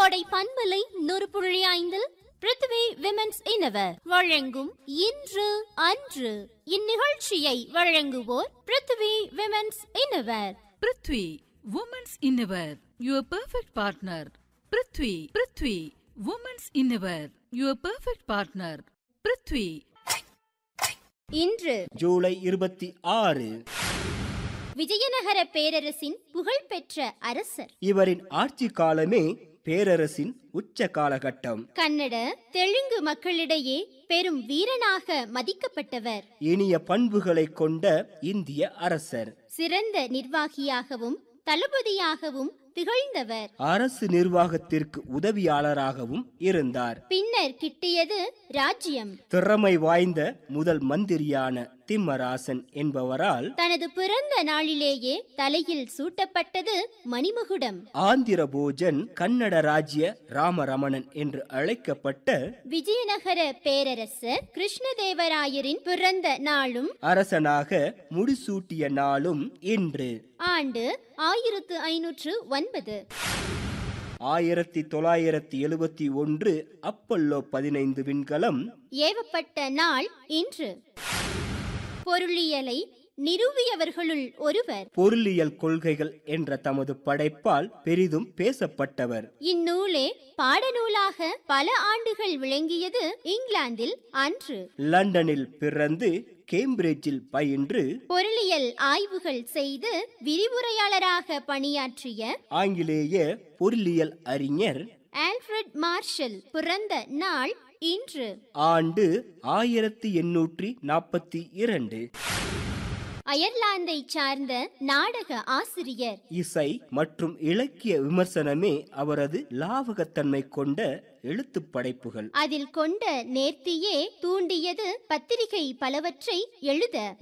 கோடை பண்பலை நூறு புள்ளி ஐந்தில் பிருத்திவி விமென்ஸ் இனவர் வழங்கும் இன்று அன்று இந்நிகழ்ச்சியை வழங்குவோர் Prithvi women's innerwear Prithvi women's innerwear your perfect partner Prithvi Prithvi women's innerwear your perfect partner Prithvi இன்று ஜூலை இருபத்தி ஆறு விஜயநகர பேரரசின் புகழ்பெற்ற அரசர் இவரின் ஆட்சி காலமே பேரரசின் உச்ச காலகட்டம் கன்னட தெலுங்கு மக்களிடையே பெரும் வீரனாக மதிக்கப்பட்டவர் இனிய பண்புகளை கொண்ட இந்திய அரசர் சிறந்த நிர்வாகியாகவும் தளபதியாகவும் திகழ்ந்தவர் அரசு நிர்வாகத்திற்கு உதவியாளராகவும் இருந்தார் பின்னர் கிட்டியது ராஜ்யம் திறமை வாய்ந்த முதல் மந்திரியான திம்மராசன் என்பவரால் தனது பிறந்த நாளிலேயே தலையில் சூட்டப்பட்டது மணிமகுடம் ஆந்திர போஜன் கன்னட ராஜ்ய ராமரமணன் என்று அழைக்கப்பட்ட விஜயநகர பேரரசர் கிருஷ்ணதேவராயரின் பிறந்த நாளும் அரசனாக முடிசூட்டிய நாளும் இன்று ஆண்டு ஆயிரத்து ஐநூற்று ஒன்பது ஆயிரத்தி தொள்ளாயிரத்தி எழுபத்தி ஒன்று அப்பல்லோ பதினைந்து விண்கலம் ஏவப்பட்ட நாள் இன்று பொருளியலை நிறுவியவர்களுள் ஒருவர் பொருளியல் கொள்கைகள் என்ற தமது படைப்பால் பெரிதும் பேசப்பட்டவர் இந்நூலே பாடநூலாக பல ஆண்டுகள் விளங்கியது இங்கிலாந்தில் அன்று லண்டனில் பிறந்து கேம்பிரிட்ஜில் பயின்று பொருளியல் ஆய்வுகள் செய்து விரிவுரையாளராக பணியாற்றிய ஆங்கிலேய பொருளியல் அறிஞர் ஆல்ஃபிரட் மார்ஷல் பிறந்த நாள் இன்று ஆண்டு ஆயிரத்தி எண்ணூற்றி நாற்பத்தி இரண்டு அயர்லாந்தை சார்ந்த நாடக ஆசிரியர் இசை மற்றும் இலக்கிய விமர்சனமே அவரது லாவகத்தன்மை கொண்ட எழுத்துப் படைப்புகள் அதில் கொண்ட நேர்த்தியே தூண்டியது பத்திரிகை பலவற்றை எழுத